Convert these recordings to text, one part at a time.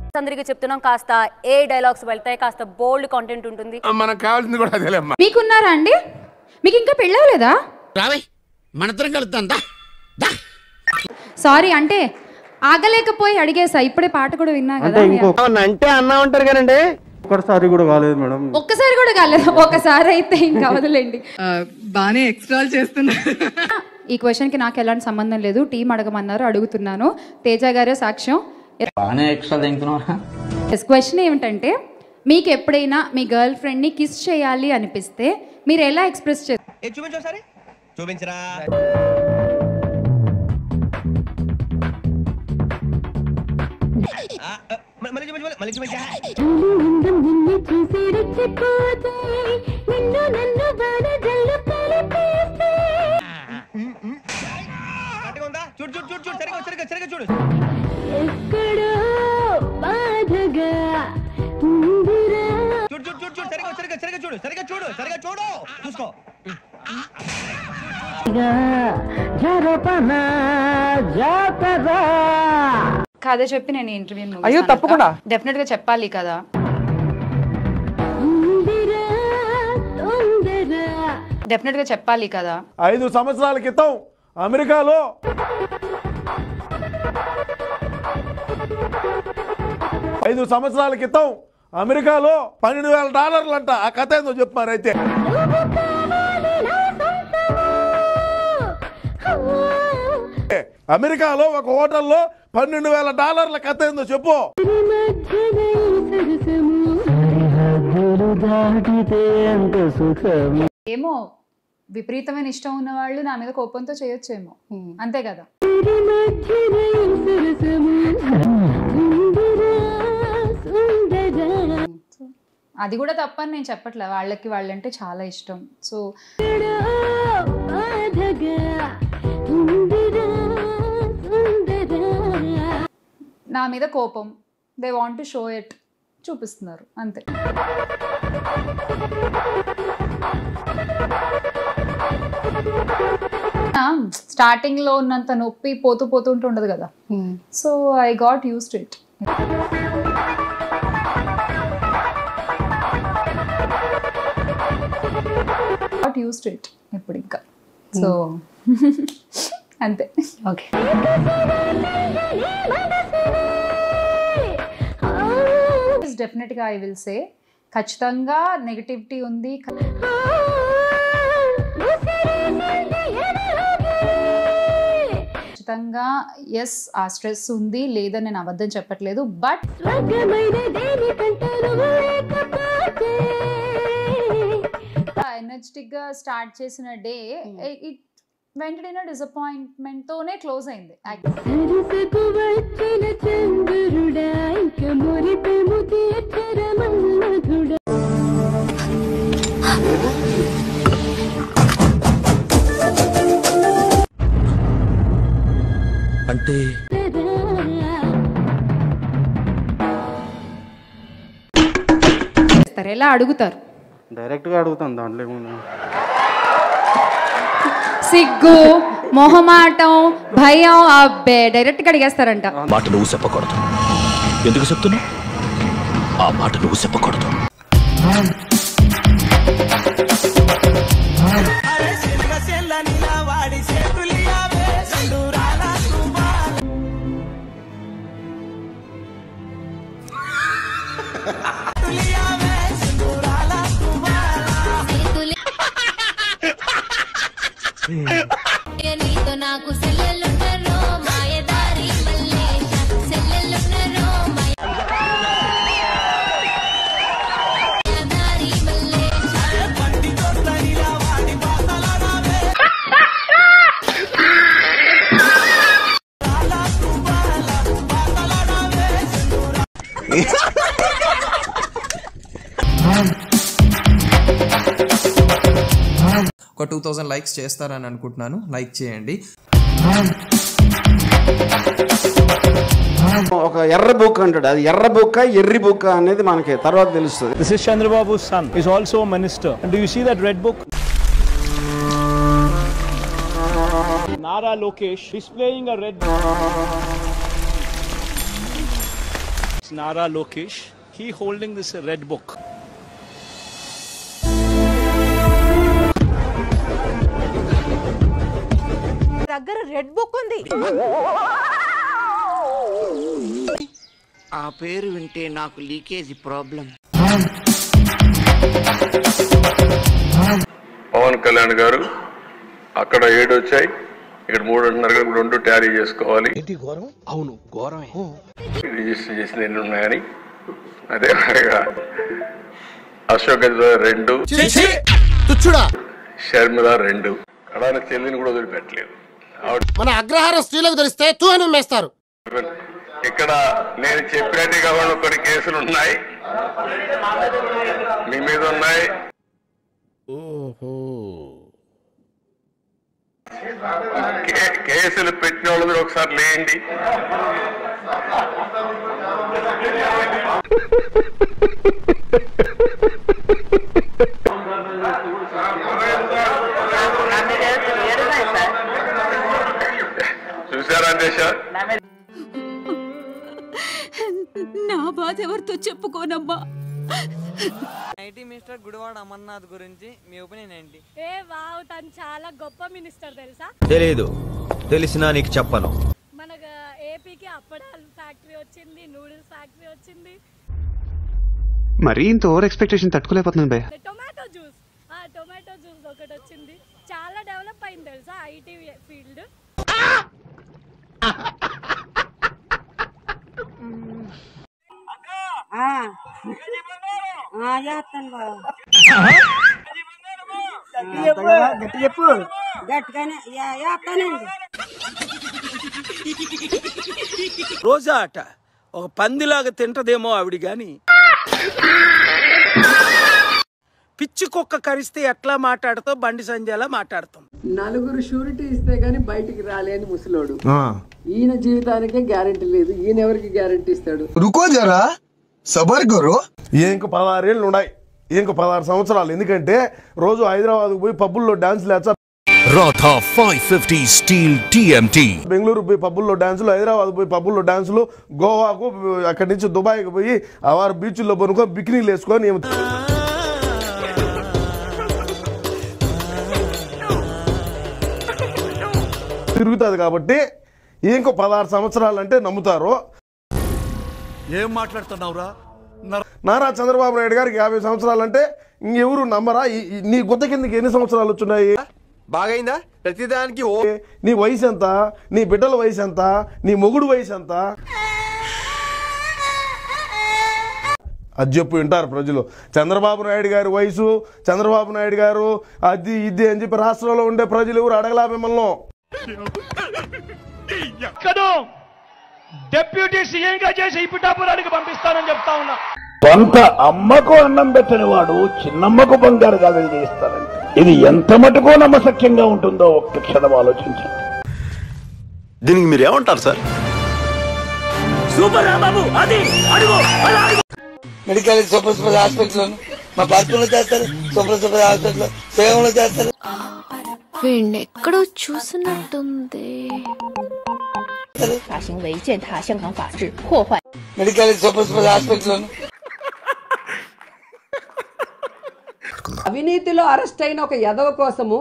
అందరికీ చెప్తున్నాం కాస్త ఏ డైలాగ్స్ వెళ్తాయి కాస్త బోల్డ్ కంటెంట్ ఉంటుంది మనకు కావాల్సింది కూడా అదేలేమ్మా మీకున్నారా అండి మీకు ఇంకా పెళ్ళవలేదా రావే మనద్దరం కలుద్దాం దా దా సారీ అంటే ఆగలేకపోయి అడిగేసా ఇప్పుడే పాట కూడా విన్నా కదా అంటే అన్నా ఉంటారు కదండి ఒక్కసారి కూడా కాలేదు మేడం ఒక్కసారి కూడా కాలేదు ఒకసారి అయితే ఇంకా వదిలేండి బానే ఎక్స్ట్రాల్ చేస్తున్నారు ఈ క్వశ్చన్ కి నాకు ఎలాంటి సంబంధం లేదు టీం అడగమన్నారు అడుగుతున్నాను తేజ గారే సాక్ష్యం బాగానే ఎక్స్ట్రా తింటున్నావా క్వశ్చన్ ఏమిటంటే మీకు ఎప్పుడైనా మీ గర్ల్ ఫ్రెండ్ ని కిస్ చేయాలి అనిపిస్తే మీరు ఎలా ఎక్స్ప్రెస్ చేస్తారు చూపించు ఒకసారి చూపించరా ఆ, ఆ, మళ్ళీ చూపించు మళ్ళీ చూపించా కరెక్ట్గా ఉందా చూడు చూడు చూడు చూడు సరిగా సరిగా సరిగా చూడు చూడు చూడు చూడు చూడు సరిగా సరిగా సరిగా చూడు సరిగా చూడు సరిగా చూడు చూసుకో కాదే చెప్పి నేను ఇంటర్వ్యూ అయ్యో, తప్పకుండా. డెఫినెట్ గా చెప్పాలి కదా డెఫినెట్ గా చెప్పాలి కదా ఐదు సంవత్సరాల క్రితం అమెరికాలో ఐదు సంవత్సరాల క్రితం అమెరికాలో పన్నెండు వేల డాలర్లంట ఆ కథ ఏందో చెప్పారైతే అమెరికాలో ఒక హోటల్లో పన్నెండు వేల డాలర్ల కథ ఏందో చెప్పు ఏమో విపరీతమైన ఇష్టం ఉన్న వాళ్ళు నా మీద కోపంతో చేయొచ్చేమో అంతే కదా అది కూడా తప్పని నేను చెప్పట్లే వాళ్ళకి వాళ్ళంటే చాలా ఇష్టం సో నా మీద కోపం they want to show it చూపిస్తున్నారు అంతే స్టార్టింగ్ లో ఉన్నంత నొప్పి పోతూ పోతూ ఉంటూ ఉండదు కదా so I got used it got used it ఇప్పుడు ఇంకా సో అంతే ఓకే డెఫినెట్గా ఐ విల్ సే ఖచ్చితంగా నెగటివిటీ ఉంది ఖచ్చితంగా ఎస్ ఆ స్ట్రెస్ ఉంది లేదని నేను అబద్ధం చెప్పట్లేదు బట్ ఎనర్జెటిక్ గా స్టార్ట్ చేసిన డే ఇట్ వెంటనే డిసప్పాయింట్మెంట్ తోనే క్లోజ్ అయింది అంటే చేస్తారు ఎలా అడుగుతారు డైరెక్ట్గా అడుగుతాను దాంట్లో ఏముంది సిగ్గు మొహమాటం భయం అబ్బే డైరెక్ట్ గా అడిగేస్తారంట మాట నువ్వు చెప్పకూడదు ఎందుకు చెప్తున్నావు ఆ మాట నువ్వు చెప్పకూడదు నీతో నాకు సెల్లెలున్నరో మాయదారి మల్లేశ సెల్లెలున్నరో మాయదారి మల్లేశ ఒక టూ థౌజండ్ లైక్స్ చేస్తారని అనుకుంటున్నాను లైక్ చేయండి ఒక ఎర్ర బుక్ అంటాడు అది ఎర్ర బుక్క ఎర్రి బుక్క అనేది మనకి తర్వాత తెలుస్తుంది This is Chandrababu's son. He's also a minister. And do you see that red book? Nara Lokesh displaying a red Nara Lokesh. He holding this red book. దగ్గర రెడ్ బుక్ ఉంది ఆ పేరు వింటే నాకు లీకేజ్ ప్రాబ్లం పవన్ కళ్యాణ్ గారు అక్కడ ఏడు వచ్చాయి ఇక్కడ మూడు అంటున్నారు కదా, రెండు ట్యాలీ చేసుకోవాలి ఘోరం అవును ఘోరమే రిజిస్టర్ చేసిన ఎన్ని ఉన్నాయని అదే మాదిరిగా అశోక్ గజరాజ్ రెండు తుచ్చుడా షర్మిల రెండు కడాన చెల్లిని కూడా వదిలిపెట్టలేదు ఆవిడ మన అగ్రహారం స్త్రీలకు తెలిస్తే తూ అని ఉమ్మేస్తారు ఇక్కడ నేను చెప్పినట్టు కావాలి కొన్ని కేసులు ఉన్నాయి మీ మీద ఉన్నాయి కే- కేసులు పెట్టిన వాళ్ళు కూడా ఒకసారి లేండి చూసారా దేశ నా బాధ ఎవరితో చెప్పుకోనమ్మా ఐటీ మినిస్టర్ గుడివాడ అమర్నాథ్ గురించి మీ ఒపీనియన్ ఏంటి ఏ వావ్ తను చాలా గొప్ప మినిస్టర్ తెలుసా తెలియదు తెలిసినా నీకు చెప్పను మన ఏపీకి అప్పడాల ఫ్యాక్టరీ వచ్చింది నూడిల్స్ ఫ్యాక్టరీ వచ్చింది మరీ ఇంత ఓవర్ ఎక్స్పెక్టేషన్ తట్టుకోలేకపోతున్నాను భయ టొమాటో జ్యూస్ ఆ టొమాటో జ్యూస్ ఒకటి వచ్చింది చాలా డెవలప్ అయింది తెలుసా ఐటీ ఫీల్డ్ గట్టి చెప్పు గట్టిగానే వేస్తానండి రోజా అట ఒక పందిలాగా తింటదేమో ఆవిడ గాని పిచ్చి కుక్క కరిస్తే ఎట్లా మాట్లాడుతో బండి సంజయలా మాట్లాడతాం నలుగురు షూరిటీ ఇస్తే గానీ బయటికి రాలేని ముసలోడు ఈయన జీవితానికే గ్యారెంటీ లేదు ఈయన ఎవరికి గ్యారెంటీ ఇస్తాడు రుకో జరా సబర్ గురు ఇంక పదహారేళ్ళు ఉన్నాయి ఇంక పదహారు సంవత్సరాలు ఎందుకంటే రోజు హైదరాబాద్ పోయి పబ్బుల్లో డాన్స్ లేచా రాథా five fifty steel TMT Bengaluru పోయి పబ్బుల్లో డాన్సులు హైదరాబాద్ పోయి పబ్బుల్లో డాన్సులు గోవాకు అక్కడి నుంచి దుబాయ్కి పోయి ఆ వారు బీచ్ల్లో పనుకొని బికినీలు వేసుకొని ఏమి- తిరుగుతుంది కాబట్టి ఇంకో పదహారు సంవత్సరాలు అంటే నమ్ముతారు ఏం మాట్లాడుతున్నావురా నారా చంద్రబాబు నాయుడు గారికి యాభై సంవత్సరాలు అంటే ఇంకెవరు నమ్మరా ఈ- ఈ- నీ గుత్త కిందకి ఎన్ని సంవత్సరాలు వచ్చున్నాయి బాగైందా ప్రతిదానికి ఓ నీ వయసు ఎంత నీ బిడ్డల వయసు ఎంత నీ మొగుడు వయసు ఎంత అది చెప్పు వింటారు ప్రజలు చంద్రబాబు నాయుడు గారి వయసు చంద్రబాబు నాయుడు గారు అది ఇది అని చెప్పి రాష్ట్రంలో ఉండే ప్రజలు ఎవరు అడగలా మిమ్మల్ని ఎక్కడో డెప్యూటీ సీఎం గా చేసి ఈ పిఠాపురానికి పంపిస్తానని చెప్తా ఉన్నా సొంత అమ్మకు అన్నం పెట్టని వాడు చిన్నమ్మకు బంగారు గాజులు చేయిస్తారంట ఇది ఎంత మటుకో నమ్మసక్యంగా ఉంటుందో ఒక్క క్షణం ఆలోచించండి దీనికి మీరు ఏమంటారు సార్ సూపర్ బాబు అది అడుగు అలా అడుగు మెడికల్ సూపర్ సూపర్ హాస్పిటల్ మా పార్కులో చేస్తారు సూపర్ సూపర్ హాస్పిటల్ సేవంలో చేస్తారు వీణ్ణి ఎక్కడో చూసినట్టుంది 法行为践踏香港法治，破坏 మెడికల్ సూపర్ సూపర్ హాస్పిటల్ అవినీతిలో అరెస్ట్ అయిన ఒక యదవ కోసము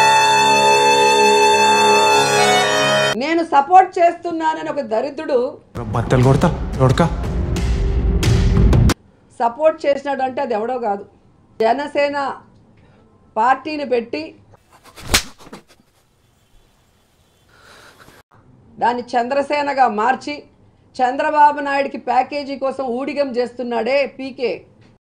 నేను సపోర్ట్ చేస్తున్నానని ఒక దరిద్రుడు బట్టలు కొడతా కొడక సపోర్ట్ చేసినాడు అంటే అది ఎవడో కాదు జనసేన పార్టీని పెట్టి దాన్ని చంద్రసేనగా మార్చి చంద్రబాబు నాయుడికి ప్యాకేజీ కోసం ఊడిగం చేస్తున్నాడే పీకే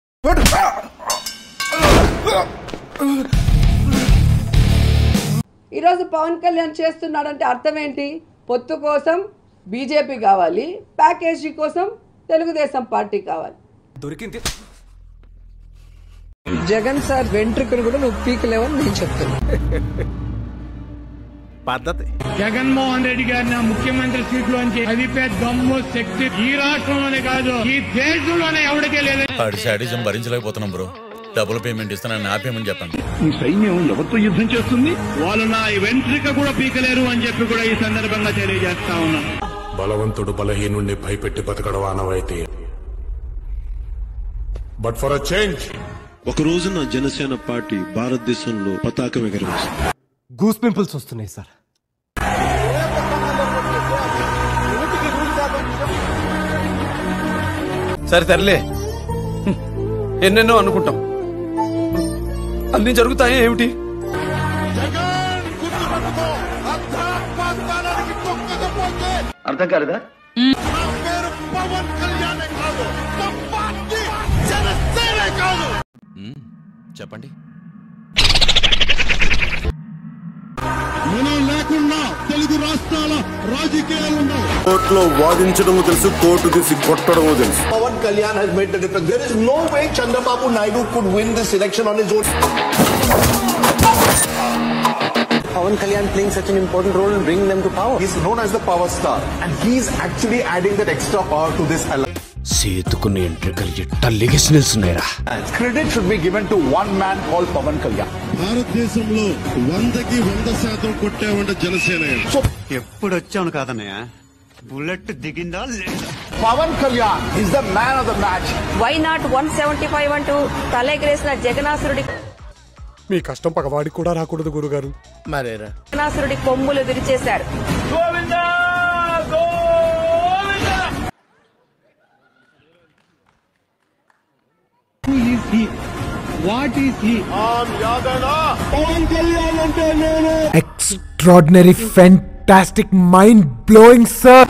ఈరోజు పవన్ కళ్యాణ్ చేస్తున్నాడంటే అర్థం ఏంటి పొత్తు కోసం బీజేపీ కావాలి ప్యాకేజీ కోసం తెలుగుదేశం పార్టీ కావాలి దొరికింది జగన్ సార్ వెంట్రుకలు కూడా నువ్వు పీకలేవని నేను చెప్తున్నా పద్ధతి జగన్మోహన్ రెడ్డి గారిని ఆ ముఖ్యమంత్రి సీట్ లోంచి అదిపే దమ్ము శక్తి ఈ రాష్ట్రంలోనే కాదు ఈ దేశంలోనే ఎవరికే లేదు ఆడి శాడిజం భరించలేకపోతున్నాం బ్రో డబుల్ పేమెంట్ ఇస్తానని ఆపేయమని చెప్పండి ఈ సైన్యం ఎవరితో యుద్ధం చేస్తుంది వాళ్ళు నా వెంట్రిక కూడా పీకలేరు అని చెప్పి కూడా ఈ సందర్భంగా తెలియజేస్తా ఉన్నాం బలవంతుడు బలహీనుణ్ణి భయపెట్టి బతకడం ఆనవాయితీ బట్ ఫర్ అ చేంజ్ ఒక రోజున జనసేన పార్టీ భారతదేశంలో పతాకం ఎగరవేస్తుంది గూస్ పింపుల్స్ వస్తున్నాయి సార్ సరే తరలే ఎన్నెన్నో అనుకుంటాం అన్ని జరుగుతాయి ఏమిటి అర్థం కాలేదా చెప్పండి మనం లేకుండా తెలుగు రాష్ట్రాల రాజకీయాలు ఉండవు కోర్టులో వాదించడము తెలుసు కోర్టు తీసి కొట్టడము తెలుసు Pawan Kalyan has made the difference. There is no way Chandrababu Naidu could win this election on his own. Pawan Kalyan playing such an important role in bringing them to power. He's known as the power star, and he's actually adding that extra power to this alliance. సేతుకుని ఎంట్రికలు ఎట్ట లెగిసి నిల్చున్నాయిరా Credit should be given to one man called Pawan Kalyan. భారతదేశంలో వందకి వంద శాతం కొట్టామంటే జనసేన ఎప్పుడు వచ్చాను కాదన్నయ్య bullet దిగిందా లేదా Pawan Kalyan is the man of the match. Why not one seventy five అంటూ తలెగరేసిన జగనాసురుడి మీ కష్టం పగవాడికి కూడా రాకూడదు గురుగారు మరేరా జగనాసురుడి కొమ్ములు విరిచేశారు what is he Pawan Kalyan అంటే నేను extraordinary fantastic mind blowing sir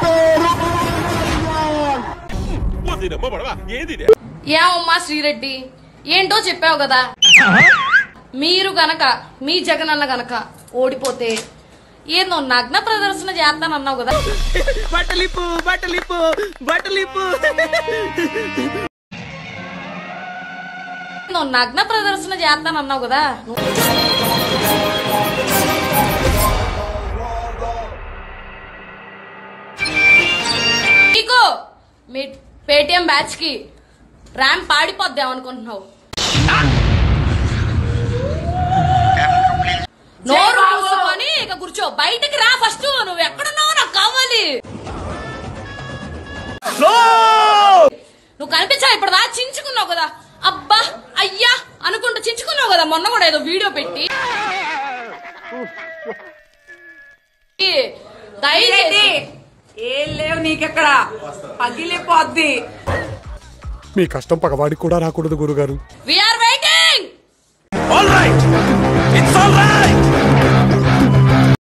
ఏమమ్మా శ్రీరెడ్డి ఏంటో చెప్పావు కదా మీరు గనక మీ జగనన్న గనక ఓడిపోతే ఏందో నగ్న ప్రదర్శన చేస్తానన్నావు కదా బట్టలిప్పు బట్టలిప్పు బట్టలిప్పు ఏందో నగ్న ప్రదర్శన చేస్తానన్నావు కదా నీకు మీ పేటిఎం బ్యాచ్ కి ర్యాంప్ పాడిపోద్దాం అనుకుంటున్నావు నోరు మూసుకొని ఇక కూర్చో బయటికి రా ఫస్ట్ నువ్వు ఎక్కడున్నావో నాకు కావాలి నువ్వు కనిపించా ఇప్పుడు దా చించుకున్నావు కదా అబ్బా అయ్యా అనుకుంటూ చించుకున్నావు కదా మొన్న కూడా ఏదో వీడియో పెట్టి దయచేసి ఏం లేవు నీకెక్కడ పగిలిపోద్ది మీ కష్టం పగవాడికి కూడా రాకూడదు గురుగారు we're waiting all right it's all right